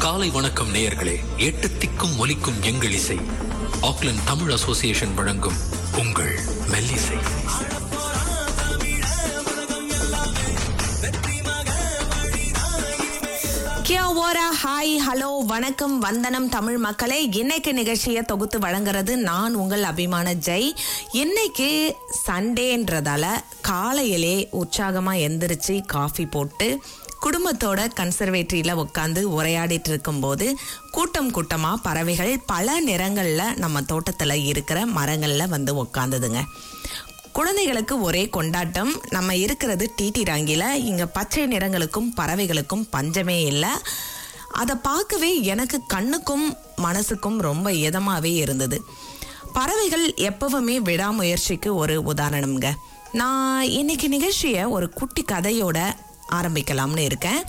காலை வணக்கம் நேயர்களே எட்டு திக்கும் ஒலிக்கும் எங்கள் இசை ஆக்லண்ட் தமிழ் அசோசியேஷன் வழங்கும் உங்கள் மெல்லிசை கியா ஓரா ஹாய் ஹலோ வணக்கம் வந்தனம் தமிழ் மக்களே இன்னைக்கு நிகழ்ச்சியை தொகுத்து வழங்குறது நான் உங்கள் அபிமான ஜெய் இன்னைக்கு சண்டேன்றதால காலையிலே உற்சாகமா எந்திரிச்சு காஃபி போட்டு குடும்பத்தோட கன்சர்வேட்டரியில உட்காந்து உரையாடிட்டு இருக்கும்போது கூட்டம் கூட்டமா பறவைகள் பல நிறங்கள்ல நம்ம தோட்டத்துல இருக்கிற மரங்கள்ல வந்து உட்காந்துதுங்க குழந்தைகளுக்கு ஒரே கொண்டாட்டம் நம்ம இருக்கிறது டிடி ராங்கில இங்க பச்சை நிறங்களுக்கும் பறவைகளுக்கும் பஞ்சமே இல்லை அதை பார்க்கவே எனக்கு கண்ணுக்கும் மனசுக்கும் ரொம்ப இதமாவே இருந்தது பறவைகள் எப்பவுமே விடாமுயற்சிக்கு ஒரு உதாரணம்ங்க நான் இன்னைக்கு நிகழ்ச்சியை ஒரு குட்டி கதையோட ஆரம்பிக்கலாம்னு இருக்கேன்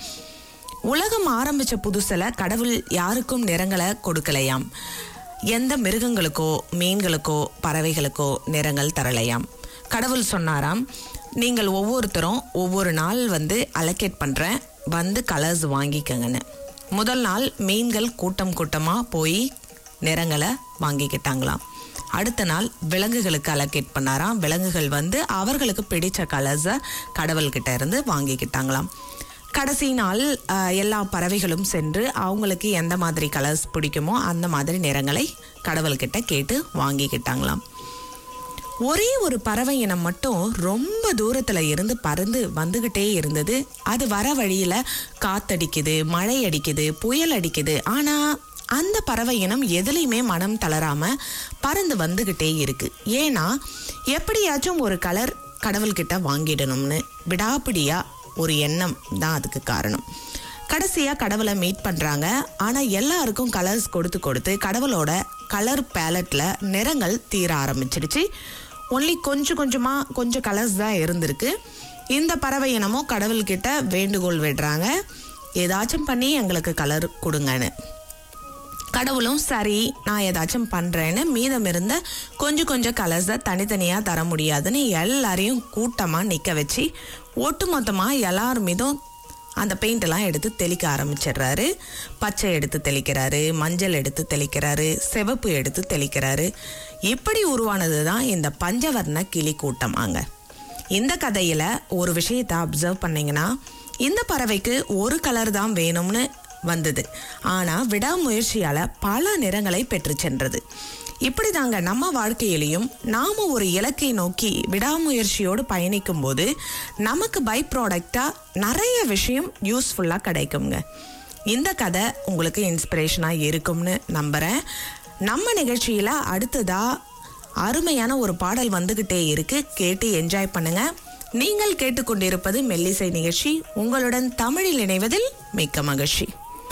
உலகம் ஆரம்பிச்ச புதுசுல கடவுள் யாருக்கும் நிறங்களை கொடுக்கலையாம் எந்த மிருகங்களுக்கோ மீன்களுக்கோ பறவைகளுக்கோ நிறங்கள் தரலையாம் கடவுள் சொன்னாராம் நீங்கள் ஒவ்வொருத்தரும் ஒவ்வொரு நாள் வந்து அலோகேட் பண்ணுறேன் வந்து கலர்ஸ் வாங்கிக்கங்கன்னு முதல் நாள் மீன்கள் கூட்டம் கூட்டமாக போய் நிறங்களை வாங்கிக்கிட்டாங்களாம் அடுத்த நாள் விலங்குகளுக்கு அலோகேட் பண்ணாராம் விலங்குகள் வந்து அவர்களுக்கு பிடிச்ச கலர்ஸை கடவுள்கிட்ட இருந்து வாங்கிக்கிட்டாங்களாம் கடைசி நாள் அஹ், எல்லா பறவைகளும் சென்று அவங்களுக்கு எந்த மாதிரி கலர்ஸ் பிடிக்குமோ அந்த மாதிரி நிறங்களை கடவுள்கிட்ட கேட்டு வாங்கிக்கிட்டாங்களாம் ஒரே ஒரு பறவை இனம் மட்டும் ரொம்ப தூரத்துல இருந்து பறந்து வந்துகிட்டே இருந்தது அது வர வழியில காத்தடிக்குது மழை அடிக்குது புயல் அடிக்குது ஆனா அந்த பறவை இனம் எதுலையுமே மனம் தளராம பறந்து வந்துகிட்டே இருக்கு ஏன்னா எப்படியாச்சும் ஒரு கலர் கடவுள்கிட்ட வாங்கிடணும்னு விடாப்பிடியா ஒரு எண்ணம் தான் அதுக்கு காரணம் கடைசியா கடவுளை மீட் பண்றாங்க ஆனா எல்லாருக்கும் கலர்ஸ் கொடுத்து கொடுத்து கடவுளோட கலர் பேலட்ல நிறங்கள் தீர ஆரம்பிச்சிடுச்சு ஒன்லி கொஞ்சம் கொஞ்சமா கொஞ்சம் கலர்ஸ் தான் இருந்திருக்கு இந்த பறவை இனமோ கடவுள்கிட்ட வேண்டுகோள் விடுறாங்க ஏதாச்சும் பண்ணி எங்களுக்கு கலர் கொடுங்கன்னு கடவுளும் சரி நான் ஏதாச்சும் பண்ணுறேன்னு மீதம் இருந்த கொஞ்சம் கொஞ்சம் கலர்ஸை தனித்தனியாக தர முடியாதுன்னு எல்லாரையும் கூட்டமாக நிற்க வச்சு ஒட்டுமொத்தமாக எல்லார் மீதும் அந்த பெயிண்ட் எல்லாம் எடுத்து தெளிக்க ஆரம்பிச்சிடுறாரு பச்சை எடுத்து தெளிக்கிறாரு மஞ்சள் எடுத்து தெளிக்கிறாரு சிவப்பு எடுத்து தெளிக்கிறாரு இப்படி உருவானது தான் இந்த பஞ்சவர்ண கிளி கூட்டமாங்க இந்த கதையில ஒரு விஷயத்தை அப்சர்வ் பண்ணீங்கன்னா இந்த பறவைக்கு ஒரு கலர் தான் வேணும்னு வந்தது ஆனா விடாமுயற்சியால பல நிறங்களை பெற்று சென்றது இப்படி தாங்க நம்ம வாழ்க்கையிலையும் நாம ஒரு இலக்கை நோக்கி விடாமுயற்சியோடு பயணிக்கும் போது நமக்கு பை ப்ராடக்டா நிறைய விஷயம் யூஸ்ஃபுல்லா கிடைக்குங்க இந்த கதை உங்களுக்கு இன்ஸ்பிரேஷனா இருக்கும்னு நம்புறேன் நம்ம நிகழ்ச்சியில அடுத்ததா அருமையான ஒரு பாடல் வந்துகிட்டே இருக்கு கேட்டு என்ஜாய் பண்ணுங்க நீங்கள் கேட்டுக்கொண்டிருப்பது மெல்லிசை நிகழ்ச்சி உங்களுடன் தமிழில் இணைவதில் மிக்க மகிழ்ச்சி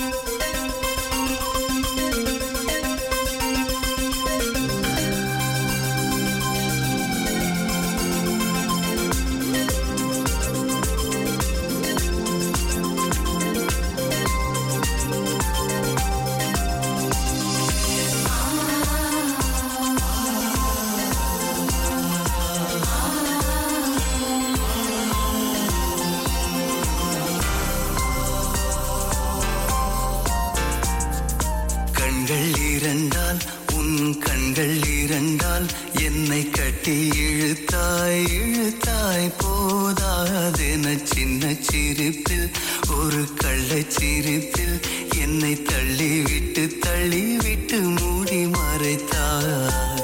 கண்கள் இரண்டால் உன் கண்கள் இரண்டால் என்னை கட்டி இழுத்தாய் இழுத்தாய் போதாதென சின்ன சிரிப்பில் ஒரு கள்ளச் சிரிப்பில் என்னை தள்ளிவிட்டு தள்ளிவிட்டு மூடி மறைத்தாய்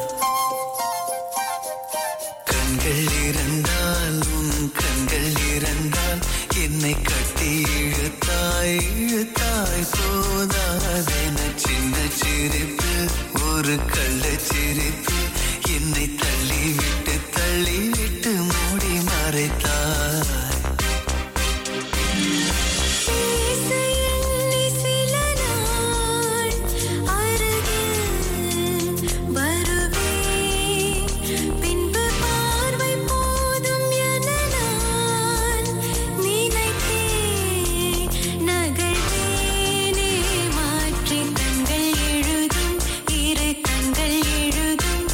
கண்கள் இரண்டால் உன் கண்கள் இரண்டால் என்னை கட்டி இழுத்தாய் இழுத்தாய் போதாதென சின்ன சிரிப்பு ஒரு கள்ள சிரிப்பு என்னை தள்ளிவிட்டு தள்ளிவிட்டு மூடி மறைத்தாய் சில நாள் அருகில் வருவேன் பின்பு பார்வை போதும் என நான் நினைத்தேன் நகழ்வேனே மாற்றி கண்கள் எழுதும் இரு கண்கள் எழுதும்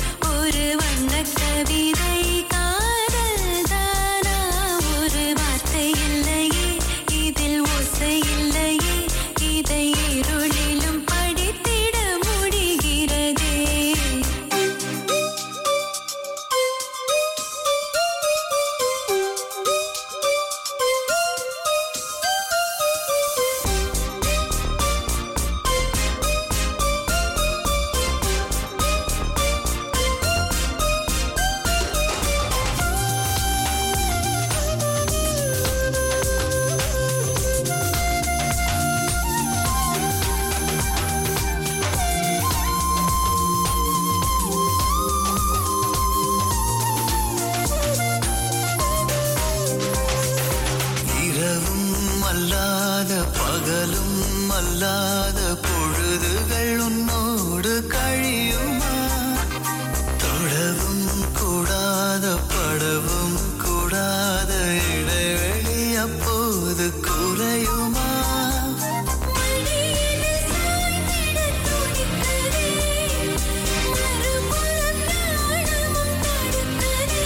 அல்லாத பகலும் அல்லாத பொழுதுகள் உன்னோடு கழியுமா தொடவும் கூடாத படவும் கூடாத இடைவெளி அப்போது குறையுமா மடியில் சாய்ந்திட துடிக்கிறே மறுபுறம் நாணமும் தடுக்கிறே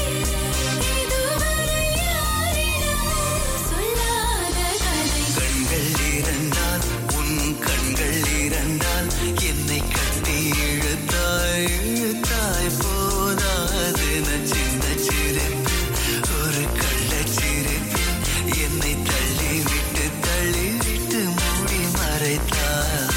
இதுவரை யாரிடமும் சொல்லாத கதை கண்கள் இரண்டால் உன் கண்கள் இரண்டால் என்னை கட்டி இழுத்தாய் இழுத்தாய் போதாதென சின்ன சிரிப்பு ஒரு கள்ளச் சிரிப்பில் என்னை தள்ளிவிட்டு தள்ளிவிட்டு மூடி மறைத்தாய்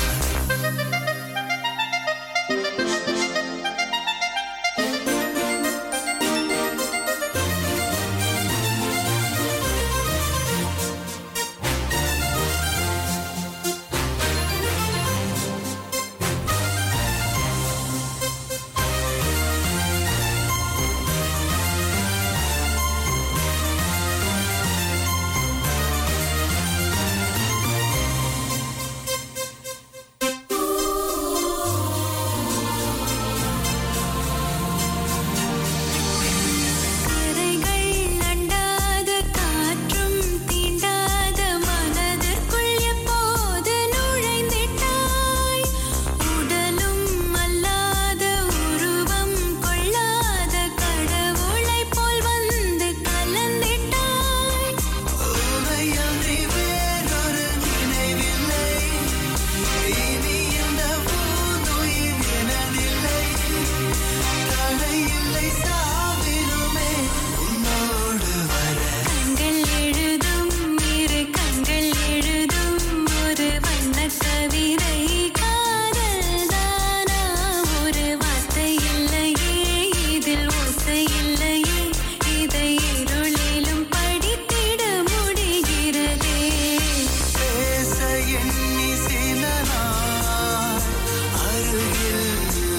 கரைகள் அண்டாத காற்றும் தீண்டாத மனதிற்குள் எப்போது நுழைந்திட்டாய் உடலும் அல்லாத உருவம் கொள்ளாத கடவுளைப் போல் வந்து கலந்திட்டாய் உனையன்றி வேறொரு நினைவில்லை இனி இந்த பூந்துயிர் எனதில்லை தடையில்லை சாவிலுமே உன்னோடு வர கண்கள் எழுதும் இரு கண்கள் எழுதும் ஒரு வண்ணக் கவிதை காதல் தானா ஒரு வார்த்தை இல்லையே இதில் ஓசை இல்லையே இதை இருளிலும் படித்திட முடிகிறதே பேச எண்ணி சில நாள் அருகில்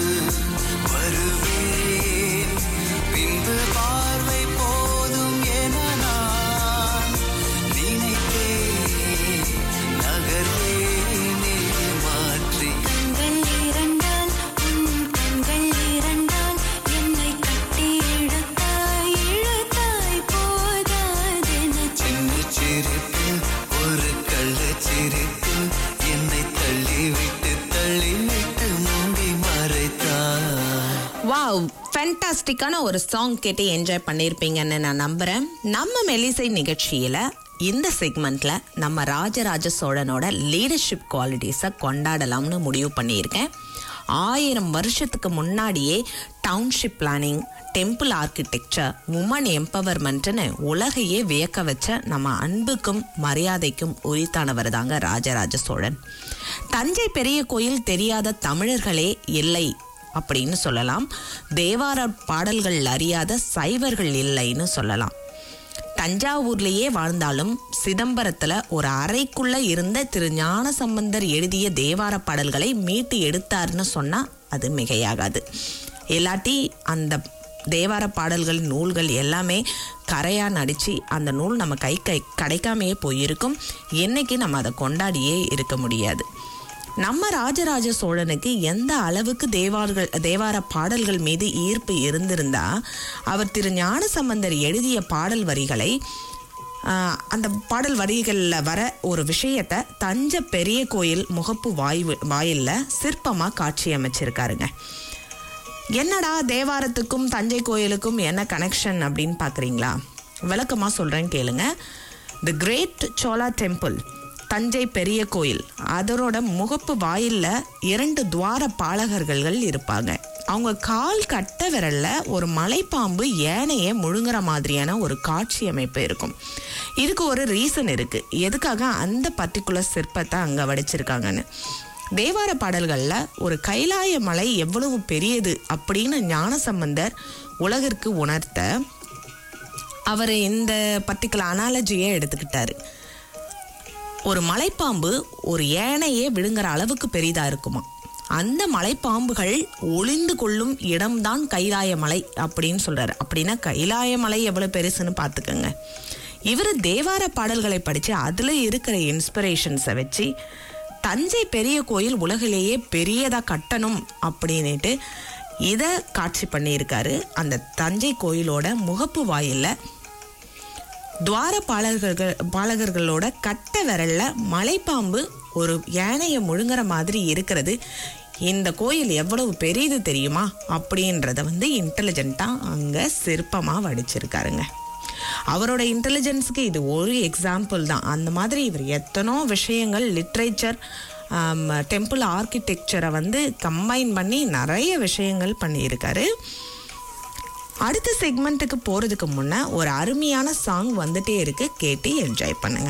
வருவேன் பின்பு பார்வை போதும் என நான் நினைத்தேன் நகர்வேனே மாற்றி கண்கள் இரண்டால் உன் கண்கள் இரண்டால் என்னை கட்டி இழுத்தாய் இழுத்தாய் போதாதென சின்ன சிரிப்பு ஒரு கள்ளச் சிரிப்பு என்னை தள்ளிவிட்டு தள்ளிவிட்டு மூடி மறைத்தாய் வாவ் ஃபேண்டாஸ்டிக்கான ஒரு சாங் கேட்டு என்ஜாய் பண்ணியிருப்பீங்கன்னு நான் நம்புறேன் நம்ம மெலிசை நிகழ்ச்சியில இந்த செக்மெண்ட்ல நம்ம ராஜராஜ சோழனோட லீடர்ஷிப் குவாலிட்டிஸை கொண்டாடலாம்னு முடிவு பண்ணியிருக்கேன் ஆயிரம் வருஷத்துக்கு முன்னாடியே township planning temple architecture woman எம்பவர்மெண்ட்னு உலகையே வியக்க வச்ச நம்ம அன்புக்கும் மரியாதைக்கும் உரித்தானவர் தாங்க ராஜராஜ சோழன் தஞ்சை பெரிய கோயில் தெரியாத தமிழர்களே இல்லை அப்படின்னு சொல்லலாம் தேவார பாடல்கள் அறியாத சைவர்கள் இல்லைன்னு சொல்லலாம் தஞ்சாவூர்லேயே வாழ்ந்தாலும் சிதம்பரத்துல ஒரு அறைக்குள்ள இருந்த திரு ஞானசம்பந்தர் எழுதிய தேவார பாடல்களை மீட்டு எடுத்தார்னு சொன்னா அது மிகையாகாது இல்லாட்டி அந்த தேவார பாடல்கள் நூல்கள் எல்லாமே கரையா நடிச்சு அந்த நூல் நம்ம கை கை கிடைக்காமையே போயிருக்கும் என்னைக்கு நம்ம அதை கொண்டாடியே இருக்க முடியாது நம்ம ராஜராஜ சோழனுக்கு எந்த அளவுக்கு தேவார்கள் தேவார பாடல்கள் மீது ஈர்ப்பு இருந்திருந்தா அவர் திரு ஞானசம்பந்தர் எழுதிய பாடல் வரிகளை ஆஹ், அந்த பாடல் வரிகளில் வர ஒரு விஷயத்தை தஞ்சை பெரிய கோயில் முகப்பு வாய் வாயிலில் சிற்பமாக காட்சி அமைச்சிருக்காருங்க என்னடா தேவாரத்துக்கும் தஞ்சை கோயிலுக்கும் என்ன கனெக்ஷன் அப்படின்னு பார்க்குறீங்களா விளக்கமாக சொல்கிறேன் கேளுங்க the great Chola temple Thanjai பெரிய கோயில் அதனோட முகப்பு வாயில்ல இரண்டு துவார பாலகர்கள் இருப்பாங்க அவங்க கால் கட்ட விரல்ல ஒரு மலைப்பாம்பு ஏனைய முழுங்குற மாதிரியான ஒரு காட்சி அமைப்பு இருக்கும் இதுக்கு ஒரு ரீசன் இருக்கு எதுக்காக அந்த பர்டிகுலர் சிற்பத்தை அங்க வடிச்சிருக்காங்கன்னு தேவார பாடல்கள்ல ஒரு கைலாய மலை எவ்வளவு பெரியது அப்படின்னு ஞானசம்பந்தர் உலகிற்கு உணர்த்த அவர் இந்த பர்டிகுலர் அனாலஜியை எடுத்துக்கிட்டாரு ஒரு மலைப்பாம்பு ஒரு ஏனையே விழுங்குற அளவுக்கு பெரிதா இருக்குமா அந்த மலைப்பாம்புகள் ஒளிந்து கொள்ளும் இடம்தான் கைலாய மலை அப்படின்னு சொல்றாரு அப்படின்னா கைலாய மலை எவ்வளவு பெருசுன்னு பார்த்துக்கோங்க இவர் தேவார பாடல்களை படித்து அதில் இருக்கிற இன்ஸ்பிரேஷன்ஸை வச்சு தஞ்சை பெரிய கோயில் உலகிலேயே பெரியதாக கட்டணும் அப்படின்னுட்டு இதை காட்சி பண்ணியிருக்காரு அந்த தஞ்சை கோயிலோட முகப்பு வாயிலில் துவார பாலகர்கள் பாலகர்களோட கட்ட விரல்ல மலைப்பாம்பு ஒரு யானையை முழுங்குற மாதிரி இருக்கிறது இந்த கோயில் எவ்வளவு பெரியது தெரியுமா அப்படின்றத வந்து இன்டெலிஜென்ட்டாக அங்கே சிற்பமாக வடிச்சிருக்காருங்க அவரோட இன்டெலிஜென்ஸுக்கு இது ஒரு எக்ஸாம்பிள் தான் அந்த மாதிரி இவர் எத்தனோ விஷயங்கள் லிட்ரேச்சர் டெம்பிள் ஆர்கிடெக்சரை வந்து கம்பைன் பண்ணி நிறைய விஷயங்கள் பண்ணியிருக்காரு அடுத்த செக்மெண்ட்டுக்கு போகிறதுக்கு முன்னே ஒரு அருமையான சாங் வந்துட்டே இருக்கு கேட்டு என்ஜாய் பண்ணுங்க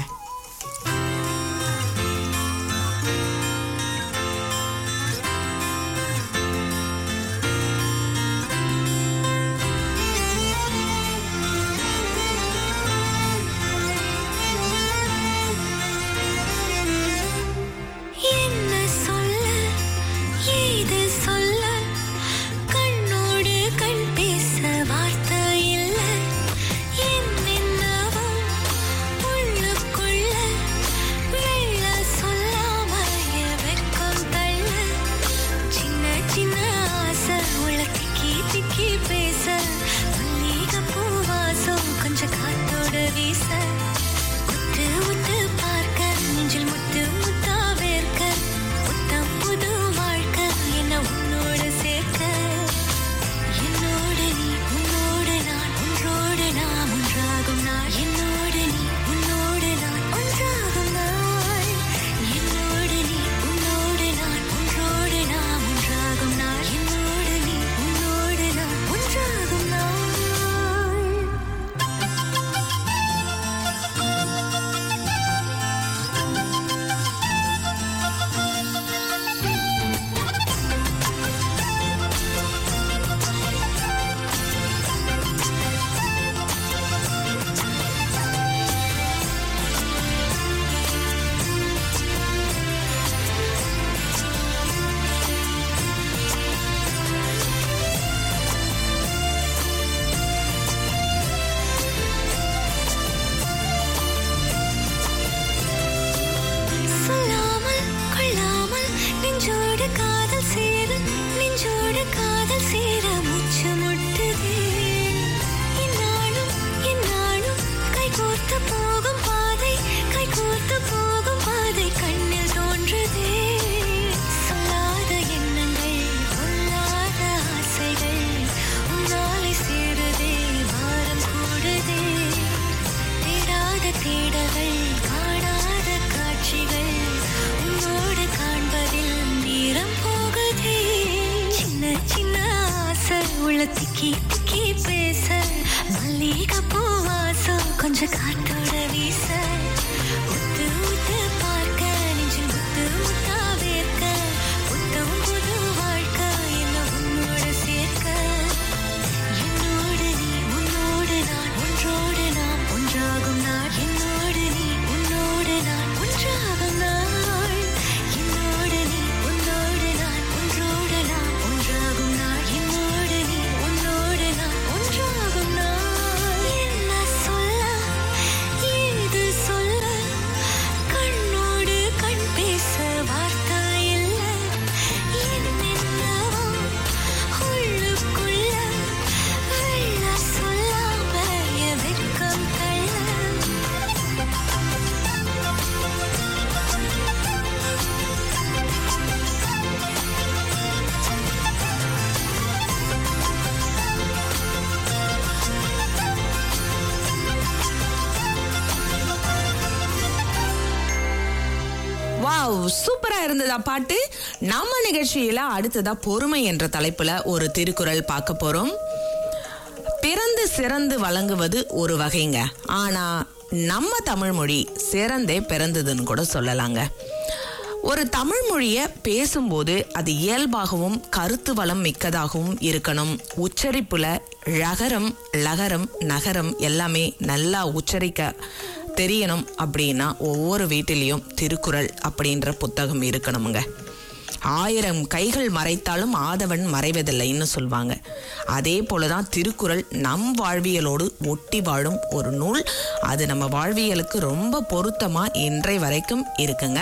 என்ன சொல்ல ஏது சொல்ல கண்ணோடு கண் பேச வார்த்தை இல்ல என்னென்னவோ உள்ளுக்குள்ள வெள்ள சொல்லாம வெக்கம் தள்ள சின்ன சின்ன ஆசை உள்ள திக்கி திக்கி பேச மல்லிகை பூவாசம் கொஞ்சம் காத்தோட வீச உத்து உத்து பார்க்க நெஞ்சில் முத்து முத்தா வேர்க்க புத்தம் புது வாழ்க்கை என்ன உன்னோடு சேர்க்க என்னோடு நீ உன்னோடு நான் ஒன்றோடு நாம் ஒன்றாகும் நாள் என்னோடு நீ உன்னோடு நான் ஒன்றாகும் நாள் என்னோடு நீ உன்னோடு நான் ஒன்றோடு நாம் ஒன்றாகும் நாள் என்னோடு நீ உன்னோடு நான் ஒன்றாகும் நாள் சொல்லாமல் கொள்ளாமல் நெஞ்சோடு காதல் சேர நெஞ்சோடு காதல் சேர மூச்சு முட்டுதே இந்நாளும் இந்நாளும் கைகோர்த்து போகும் பாதை கைகோர்த்து போகும் பாதை கண்ணில் தோன்றுதே சொல்லாத எண்ணங்கள் கொள்ளாத ஆசைகள் உன்னாலை சேருதே வாரம் கூடுதே தேடாத தேடல்கள் காணாத காட்சிகள் உன்னோடு காண்பதில் நேரம் போகுதே சின்ன சின்ன ஆசை உள்ள திக்கி திக்கி பேச மல்லிகை பூவாசம் கொஞ்சம் காத்தோட வீச உத்து உத்து பார்க்க நெஞ்சில் முத்து முத்தா வேர்க்க புத்தம் புது வாழ்க்கை என்ன உன்னோட சேர்க்க என்னோடு நீ உன்னோடு நான் ஒன்றோடு நாம் ஒன்றாகும் நாள் என்னோடு நீ உன்னோடு நான் ஒன்றாகும் நாள் என்னோடு நீ உன்னோடு நான் ஒன்றோடு நாம் ஒன்றாகும் நாள் என்னோடு நீ உன்னோடு நான் ஒன்றாகும் நாள் என்ன சொல்ல ஏது சொல்ல கண்ணோடு கண் பேச வார்த்தை இல்ல என்னென்னவோ உள்ளுக்குள்ள வெள்ள சொல்லாம என் வெட்கம் தள்ள வாவ் சூப்பரா இருந்ததா பாட்டு நம்ம நிகழ்ச்சியில அடுத்ததா பொறுமை என்ற தலைப்புல ஒரு திருக்குறள் பார்க்க போறோம் பிறந்து சிறந்து வழங்குவது ஒரு வகைங்க ஆனா நம்ம தமிழ் மொழி சிறந்தே பிறந்ததுன்னு கூட சொல்லலாங்க ஒரு தமிழ் மொழியை பேசும்போது அது இயல்பாகவும் கருத்து வளம் மிக்கதாகவும் இருக்கணும் உச்சரிப்புல ழகரம் லகரம் நகரம் எல்லாமே நல்லா உச்சரிக்க தெரியணும் அப்படின்னா ஒவ்வொரு வீட்டிலையும் திருக்குறள் அப்படின்ற புத்தகம் இருக்கணுமுங்க ஆயிரம் கைகள் மறைத்தாலும் ஆதவன் மறைவதில்லைன்னு சொல்வாங்க அதே போலதான் திருக்குறள் நம் வாழ்வியலோடு ஒட்டி வாழும் ஒரு நூல் அது நம்ம வாழ்வியலுக்கு ரொம்ப பொருத்தமா இன்றை வரைக்கும் இருக்குங்க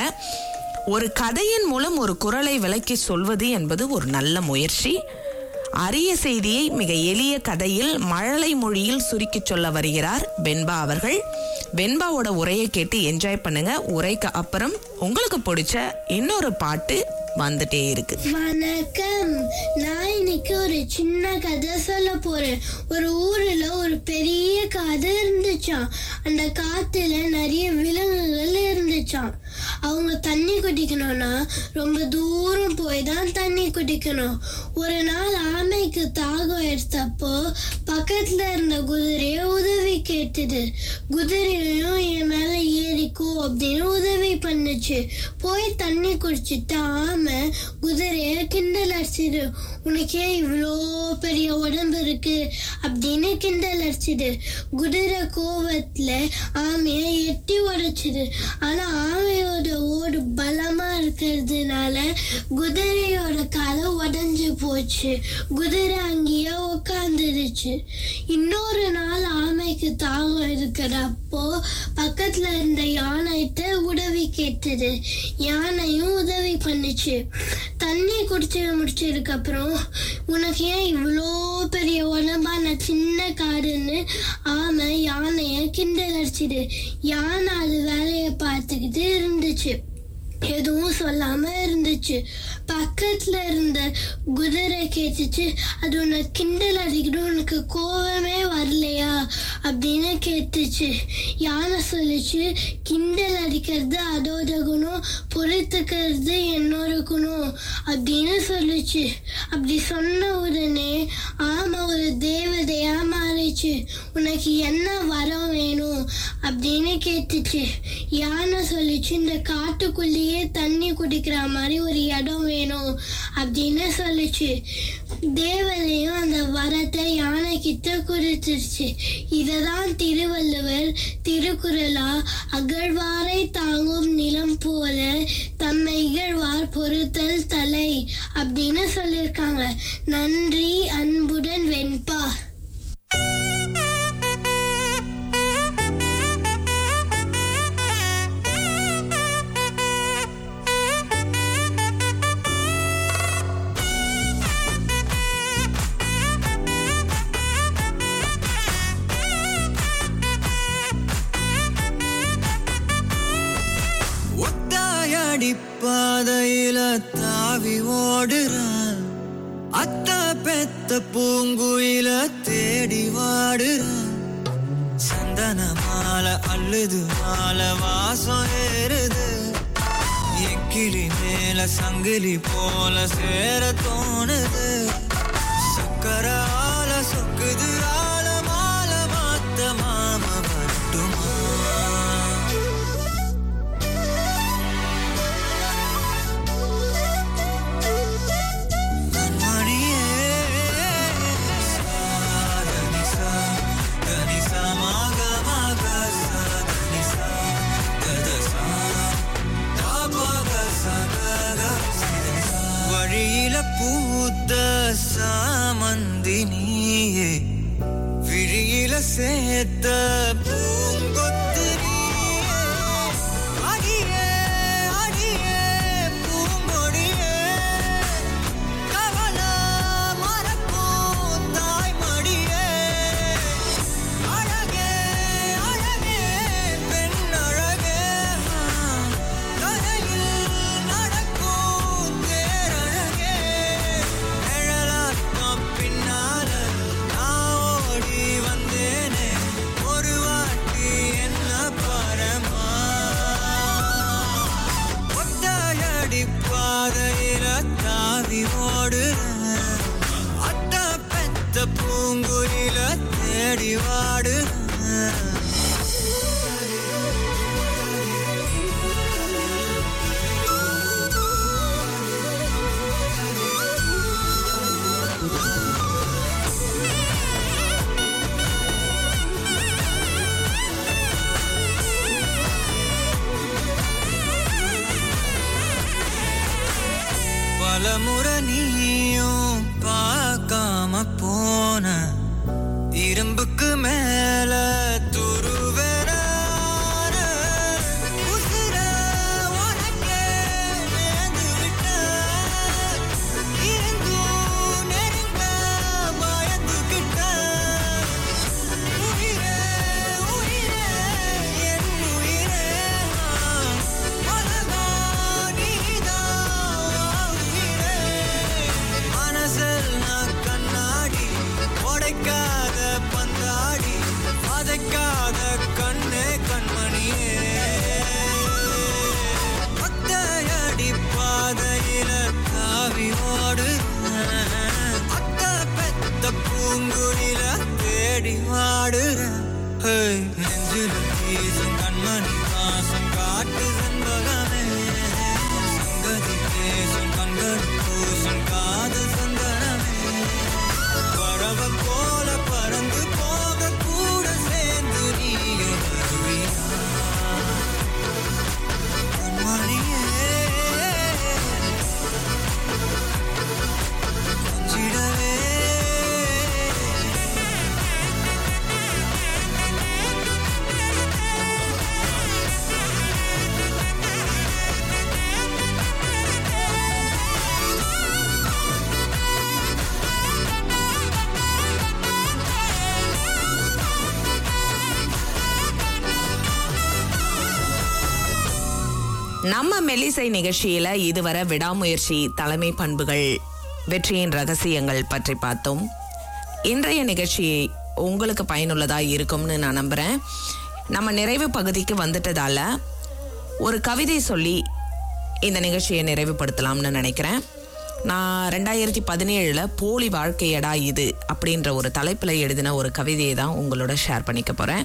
ஒரு கதையின் மூலம் ஒரு குறளை விளக்கி சொல்வது என்பது ஒரு நல்ல முயற்சி அரிய செய்தியை மிக எளிய கதையில் மழலை மொழியில் சுருக்கிச் சொல்ல வருகிறார் வெண்பா அவர்கள் வெண்பாவோட உரையை கேட்டு என்ஜாய் பண்ணுங்க உரைக்கு அப்புறம் உங்களுக்கு பிடிச்ச இன்னொரு பாட்டு வந்துட்டே இருக்கு வணக்கம் நான் இன்னைக்கு ஒரு சின்ன கதை சொல்ல போறேன் ஒரு ஊர்ல ஒரு பெரிய காடு இருந்துச்சாம் அந்த காட்டுல நிறைய விலங்குகள் இருந்துச்சாம் அவங்க தண்ணி குடிக்கணும்னா ரொம்ப தூரம் போய் தான் தண்ணி குடிக்கணும் ஒரு நாள் ஆமைக்கு தாகம் எடுத்தப்போ பக்கத்துல இருந்த குதிரைய உதவி கேட்டது குதிரையும் என் மேல ஏறிக்கோ அப்படின்னு உதவி பண்ணுச்சு போய் தண்ணி குடிச்சிட்டு ஆமை குதிரைய கிண்டல் அடிச்சிடு உனக்கு ஏன் இவ்வளோ பெரிய உடம்பு இருக்கு அப்படின்னு கிண்டல் அடிச்சிடு குதிரை கோவத்துல ஆமைய எட்டி உடைச்சிது ஆனா ஆமையோட ஓடு பலமா இருக்கிறதுனால குதிரையோட காலை உடைஞ்சு போச்சு குதிரை அங்கேயே உட்காந்துருச்சு இன்னொரு நாள் ஆமைக்கு தாகம் இருக்கிறப்போ பக்கத்துல இருந்த யானைகிட்ட உதவி கேட்டது யானையும் உதவி பண்ணுச்சு தண்ணி குடிச்சு முடிச்சதுக்கு அப்புறம் உனக்கு ஏன் இவ்வளோ பெரிய உடம்பான சின்ன காடுன்னு ஆமை யானைய கிண்டல் அடிச்சுது யானை அது வேலையை பார்த்துக்கிட்டு இருந்துச்சு எதுவும் சொல்லாம இருந்துச்சு பக்கத்துல இருந்த குதிரை கேட்டுச்சு அது உன்னை கிண்டல் அடிக்கணும் உனக்கு கோவமே வரலையா அப்படின்னு கேட்டுச்சு யானை சொல்லுச்சு கிண்டல் அடிக்கிறது அதோட குணம் பொறுத்துக்கிறது என்னோட குணம் அப்படின்னு சொல்லுச்சு அப்படி சொன்ன உடனே ஆமா ஒரு தேவதையா மாறிச்சு உனக்கு என்ன வரம் வேணும் அப்படின்னு கேட்டுச்சு யானை சொல்லிச்சு இந்த காட்டுக்குள்ளேயே தண்ணி குடிக்கிற மாதிரி ஒரு இடம் வேணும் அப்படின்னு சொல்லுச்சு தேவதையும் அந்த வரத்தை யானை கிட்ட கொடுத்துருச்சு இததான் திருவள்ளுவர் திருக்குறளா அகழ்வாரை தாங்கும் நிலம் போல தம்மை இகழ்வார் பொறுத்தல் தலை அப்படின்னு சொல்லியிருக்காங்க நன்றி அன்புடன் வெண்பா ஒத்தாயடி பாதையில தாவி ஓடுறான் அத்த பெத்த பூங்குயில தேடி வாடுறான் சந்தன மாலை அள்ளுது மாலை வாசம் ஏறுது என் கிளி மேல சங்கிலி போல சேர தோணுது சக்கர ஆல சொக்குது ஆல மாலை மாத்த மாம வரட்டுமா கண்மணியே, சாதனிசா, கனிசா, மாக, மாக, சாதனிசா, கதசா, தாபக, சகக, சிதனிசா. வழியில பூத்த சாமந்தி நீயே விழியில சேர்த்த பூங்கொத்து நீயே. அடியே, அடியே, பூங்கொடியே கவல மறக்கும் தாய்மடியே. அழகே, அழகே, பெண் அழகே. கரையில் நடக்கும் தேரழகே. நிழலாட்டம் பின்னால நான் ஓடி வந்தேனே. ஒரு பலமுறை நீயும் பார்க்காம போன இரும்புக்கு மேல துருவென உசுர உனக்கே நேர்ந்து விட்டேன். இருந்தும் நெருங்க பயந்துகிட்டேன். உயிரே, உயிரே, என் உயிரே உலகா நீதான் உயிரே. மனசில் நான் கண்ணாடி உடைக்காத பந்தாடி பதைக்காத கண்ணே கண்மணியே பத்தையடி பாதையில தாவி ஓடுறேன் அத்த பெத்த பூங்குழில தேடி வாடுறேன் ஹேய், நெஞ்சில வீசும் கண்மணி வாசம் காட்டு செண்பகமே சங்கதி பேசும் கண்கள் பூசும் காதல் சந்தனமே பறவை போல பறந்து போக கூட சேர்ந்து நீயும் வருவியா கண்மணியே கொஞ்சிடவே நம்ம மெல்லிசை நிகழ்ச்சியில இதுவரை விடாமுயற்சி தலைமை பண்புகள் வெற்றியின் ரகசியங்கள் பற்றி பார்த்தோம் இன்றைய நிகழ்ச்சி உங்களுக்கு பயனுள்ளதா இருக்கும்னு நான் நம்புறேன் நம்ம நிறைவு பகுதிக்கு வந்துட்டதால ஒரு கவிதை சொல்லி இந்த நிகழ்ச்சியை நிறைவுபடுத்தலாம்னு நினைக்கிறேன் நான் ரெண்டாயிரத்தி பதினேழில் போலி வாழ்க்கையடா இது அப்படின்ற ஒரு தலைப்பில் எழுதின ஒரு கவிதையை தான் உங்களோட ஷேர் பண்ணிக்க போகிறேன்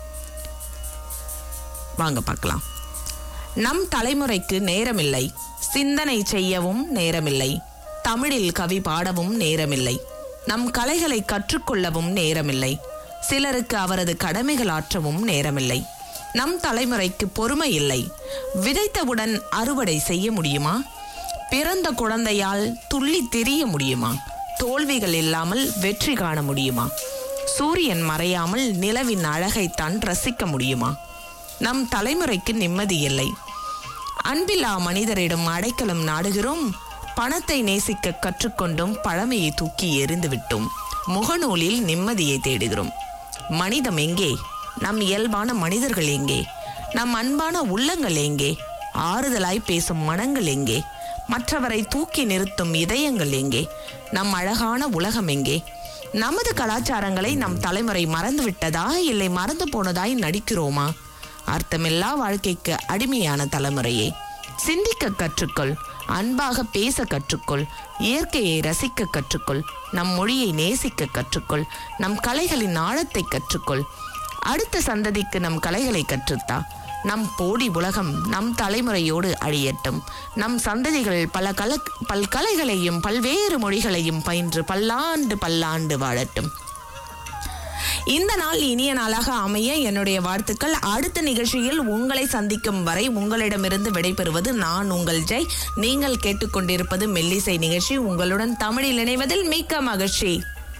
வாங்க பார்க்கலாம் நம் தலைமுறைக்கு நேரமில்லை சிந்தனை செய்யவும் நேரமில்லை தமிழில் கவி பாடவும் நேரமில்லை நம் கலைகளை கற்றுக்கொள்ளவும் நேரமில்லை சிலருக்கு அவரது கடமைகள் ஆற்றவும் நேரமில்லை நம் தலைமுறைக்கு பொறுமை இல்லை விதைத்தவுடன் அறுவடை செய்ய முடியுமா பிறந்த குழந்தையால் துள்ளி திரிய முடியுமா தோல்விகள் இல்லாமல் வெற்றி காண முடியுமா சூரியன் மறையாமல் நிலவின் அழகைத்தான் ரசிக்க முடியுமா நம் தலைமுறைக்கு நிம்மதி இல்லை அன்பில்லா மனிதரிடம் அடைக்கலம் நாடுகிறோம் பணத்தை நேசிக்க கற்றுக்கொண்டும் பழமையை தூக்கி எறிந்து விட்டோம் முகநூலில் நிம்மதியை தேடுகிறோம் மனிதம் எங்கே நம் இயல்பான மனிதர்கள் எங்கே நம் அன்பான உள்ளங்கள் எங்கே ஆறுதலாய் பேசும் மனங்கள் எங்கே மற்றவரை தூக்கி நிறுத்தும் இதயங்கள் எங்கே நம் அழகான உலகம் எங்கே நமது கலாச்சாரங்களை நம் தலைமுறை மறந்துவிட்டதா இல்லை மறந்து போனதாய் நடிக்கிறோமா அர்த்தமில்லா வாழ்க்கைக்கு அடிமையான தலைமுறையே சிந்திக்க கற்றுக்கொள் அன்பாக பேச கற்றுக்கொள் இயற்கையை ரசிக்க கற்றுக்கொள் நம் மொழியை நேசிக்க கற்றுக்கொள் நம் கலைகளின் ஆழத்தை கற்றுக்கொள் அடுத்த சந்ததிக்கு நம் கலைகளை கற்றுத்தா நம் போடி உலகம் நம் தலைமுறையோடு அழியட்டும் நம் சந்ததிகள் பல கல பல்கலைகளையும் பல்வேறு மொழிகளையும் பயின்று பல்லாண்டு பல்லாண்டு வாழட்டும் இந்த நாள் இனிய நாளாக அமைய என்னுடைய வாழ்த்துக்கள் அடுத்த நிகழ்ச்சியில் உங்களை சந்திக்கும் வரை உங்களிடமிருந்து விடைபெறுவது நான் உங்கள் ஜெய் நீங்கள் கேட்டுக்கொண்டிருப்பது மெல்லிசை நிகழ்ச்சி உங்களுடன் தமிழில் இணைவதில் மிக்க மகிழ்ச்சி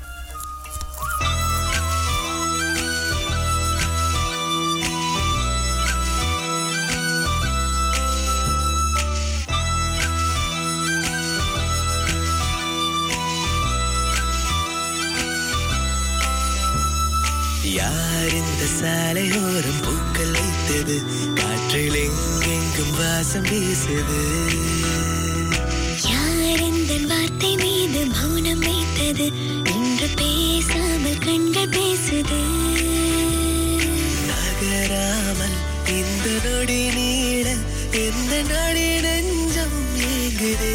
யார் இந்த சாலையோரம் பூக்கள் வைத்தது காற்றில் எங்கெங்கும் வாசம் வீசுது யார் இந்த வார்த்தை மீது மௌனம் வைத்தது இன்று பேசாமல் கண்கள் பேசுது நகராமல் இந்த நொடி நீட எந்த நொடி நெஞ்சம் ஏங்குதே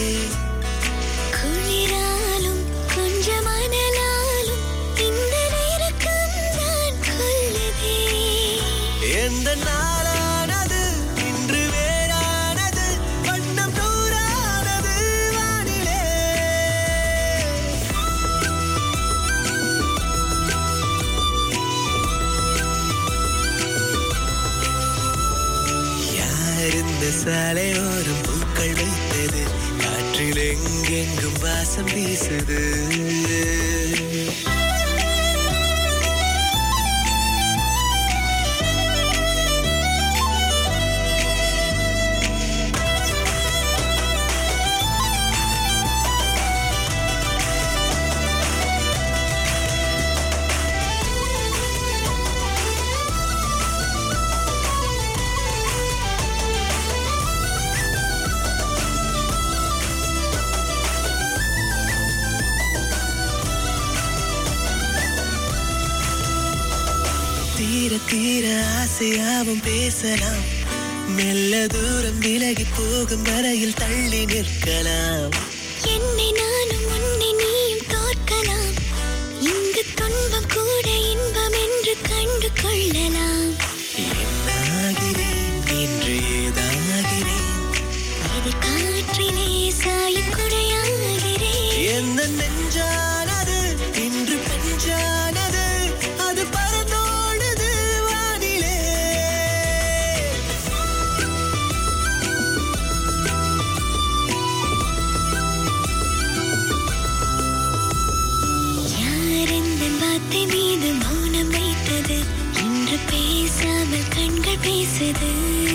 குளிராலும் கொஞ்சம் அனலாலும் இந்த நேரக்கம் தான் கொள்ளுதே எந்த நாளானது இன்று வேறானது வண்ணம் நூறானது வானிலே எந்த சாலையோரம் பூக்கள் வைத்தது காற்றில் எங்கெங்கும் வாசம் வீசுது தீர தீர ஆசையாவும் பேசலாம் மெல்ல தூரம் விலகி போகும் வரையில் தள்ளி நிற்கலாம் என்னை நானும் உன்னை நீயும் தோற்கலாம் இங்கு துன்பம் கூட இன்பம் என்று கண்டு கொள்ளலாம் என்னாகிறேன் என்று ஏதாகிறேன் இது காற்றிலே சாயும் குடையாகிறேன் என்ன நெஞ்சானது இன்று பெஞ்சானது அது பறந்தோடுது வானிலே யார் இந்த வார்த்தை மீது மௌனம் வைத்தது இன்று பேசாமல் கண்கள் பேசுது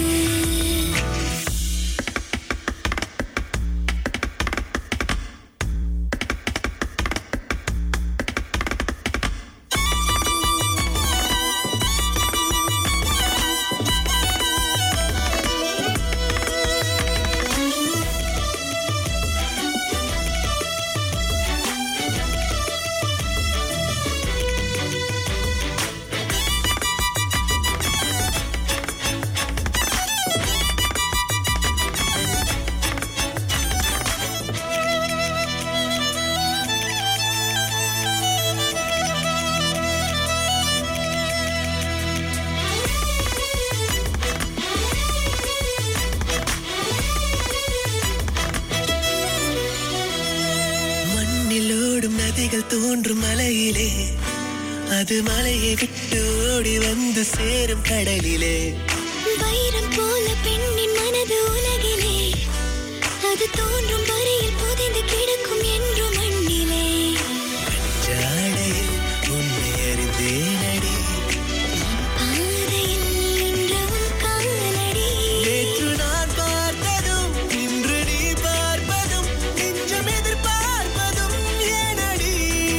மண்ணில் ஓடும் நதிகள் தோன்றும் மலையிலே அது மலையை விட்டு ஓடி வந்து சேரும் கடலிலே வைரம் போல பெண்ணின் மனது உலகிலே அது தோன்றும் வரையில் புதைந்து கிடக்கும் என்று மண்ணிலே ஜாடையில் உன்னை அறிந்தேனடி பாதையில் நின்ற உன் காலடி நேற்று நான் பார்த்ததும் இன்று நீ பார்ப்பதும் நெஞ்சம் எதிர்பார்ப்பதும் ஏனடி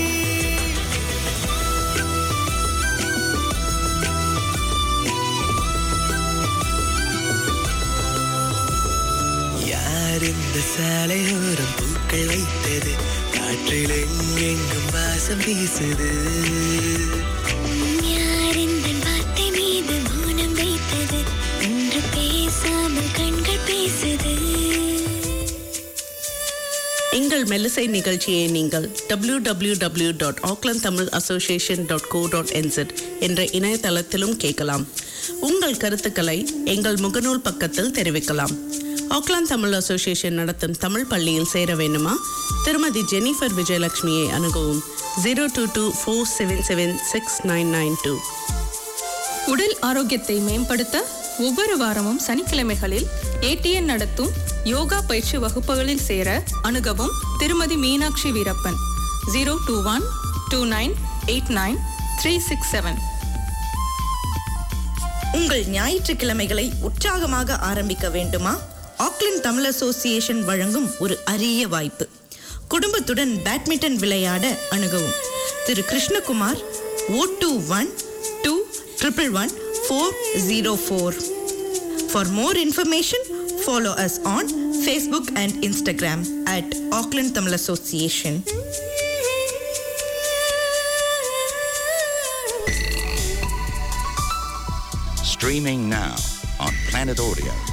யார் இந்த சாலையோரம் பூக்கள் வைத்தது காற்றில் எங்கெங்கும் வாசம் வீசுது யார் இந்த வார்த்தை மீது மௌனம் வைத்தது இன்று பேசாமல் கண்கள் பேசுது எங்கள் மெல்லிசை நிகழ்ச்சியை நீங்கள் W W W dot Auckland Tamil association dot co dot NZ என்ற இணையதளத்திலும் கேட்கலாம் உங்கள் கருத்துக்களை எங்கள் முகநூல் பக்கத்தில் தெரிவிக்கலாம் ஆக்லாந்து தமிழ் அசோசியேஷன் நடத்தும் தமிழ் பள்ளியில் சேர வேண்டுமா திருமதி ஜெனிஃபர் விஜயலட்சுமியை அணுகவும் zero two two four seven seven six nine nine two உடல் ஆரோக்கியத்தை மேம்படுத்த ஒவ்வொரு வாரமும் சனிக்கிழமைகளில் ஏடிஎன் நடத்தும் யோகா பயிற்சி வகுப்புகளில் சேர அணுகவும் திருமதி Meenakshi Veerappan zero two one two nine eight nine three six seven உங்கள் ஞாயிற்றுக்கிழமைகளை உற்சாகமாக ஆரம்பிக்க வேண்டுமா ஆக்லாந்து தமிழ் அசோசியேஷன் வழங்கும் ஒரு அரிய வாய்ப்பு குடும்பத்துடன் பேட்மிண்டன் விளையாட அணுகவும் திரு Krishnakumar o two one two triple one four zero four for more information follow us on Facebook and Instagram at Auckland Tamil association Streaming now on Planet Audio